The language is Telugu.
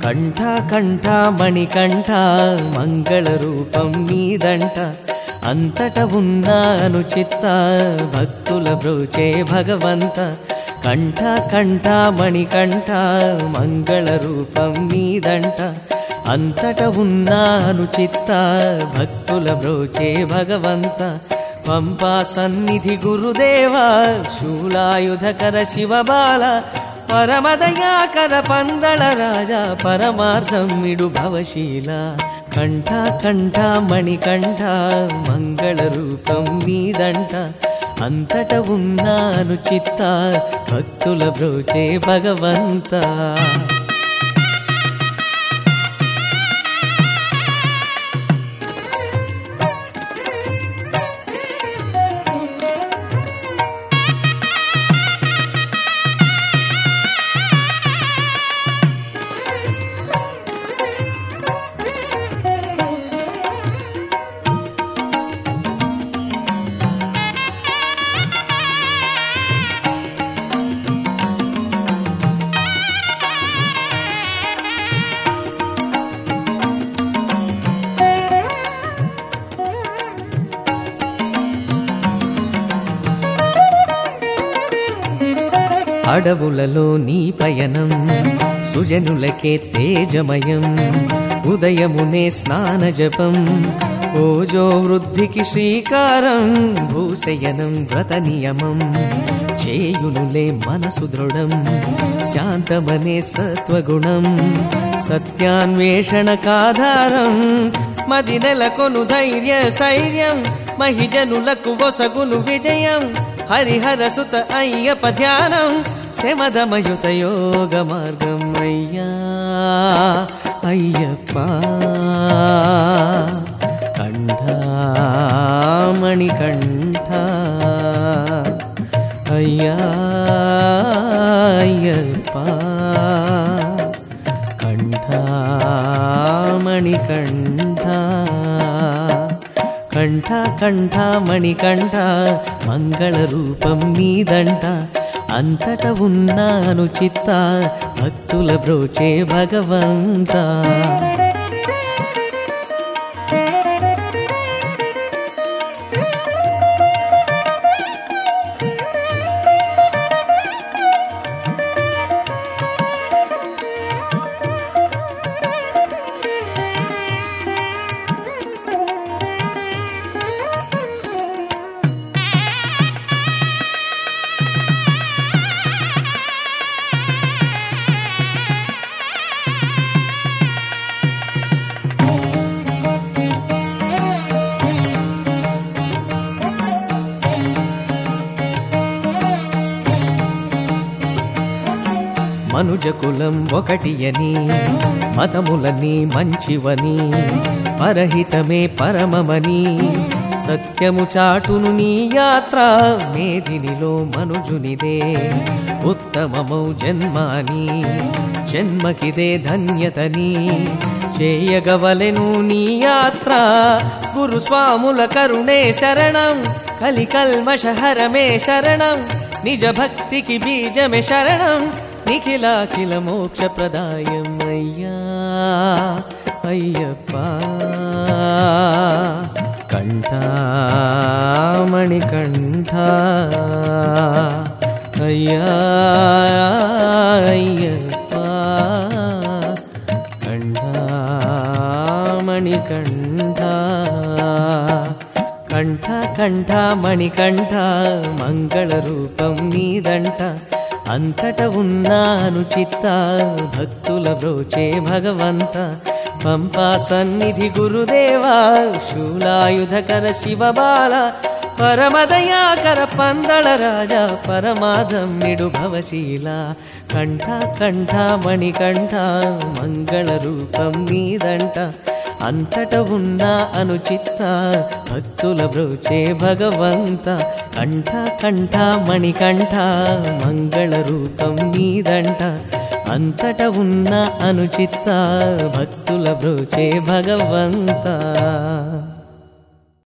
కంఠ కంఠ మణికంఠ మంగళ రూపం నీదంట అంతట ఉన్న అనుచిత్త భక్తుల బ్రోచే భగవంత కంఠ కంఠ మణికంఠ మంగళ రూపం నీదంట అంతట ఉన్న అనుచిత్త భక్తుల బ్రోచే భగవంత పంపా సన్నిధి గురుదేవా శూలాయుధకర శివబాల పరమదయాకర పందళ రాజా పరమార్థం మిడు భవశీల కంఠ కంఠ మణికంఠ మంగళ రూపం నీదంట అంతట ఉన్న అనుచిత్త భక్తుల బ్రోచే భగవంతా అడవులలో నీ పయనం సుజనులకే తేజమయం ఉదయమునే స్నాన జపం ఓజో వృద్ధికి శ్రీకారం భూశయనం వ్రత నియమం చేయునులే మనసు దృఢం శాంతమనే సత్వగుణం సత్యాన్వేషణ కాధారం మది నెలకొను ధైర్య స్థైర్యం మహిజనులకు వసగును విజయం హరిహర సుత అయ్యప్ప ధ్యానం శమదమయుత యోగ మార్గం అయ్యా అయ్యప్ప కంఠామణి కంఠ అయ్యా అయ్యప్ప కంఠామణి కంఠ కంఠ కంఠ మణికంఠ మంగళ రూపం నీదంట అంతట ఉన్న అనుచిత్త భక్తుల బ్రోచే భగవంతా మనుజ కులం ఒకటి అని మతములని మంచివని పరహితమే పరమమని సత్యము చాటును నీ యాత్ర మేదినిలో మనుజునిదే ఉత్తమమౌ జన్మాని జన్మకిదే ధన్యతని చేయగవలెను నీ యాత్ర గురుస్వాముల కరుణే శరణం కలికల్మషహరమే శరణం నిజ భక్తికి బీజమే శరణం నిఖిలాఖిల మోక్ష ప్రదాయం అయ్యా అయ్యప్ప కంఠామణి కంఠ అయ్యా అయ్యప్ప కంఠామణి కంఠ కంఠ కంఠ మణికంఠ మంగళ రూపం నీదంట అంతట ఉన్న అనుచిత్త భక్తుల బ్రోచే భగవంత పంపా సన్నిధి గురుదేవా శూలాయుధకర శివబాల పరమదయాకర పందళ రాజా పరమాదం నిడు భవశీల కంఠ కంఠ మణికంఠ మంగళ రూపం నీదంట అంతట ఉన్న అనుచిత్త భక్తుల బ్రోచే భగవంత కంఠ కంఠ మణికంఠ మంగళ రూపం నీదంట అంతట ఉన్న అనుచిత్త భక్తుల బ్రోచే భగవంత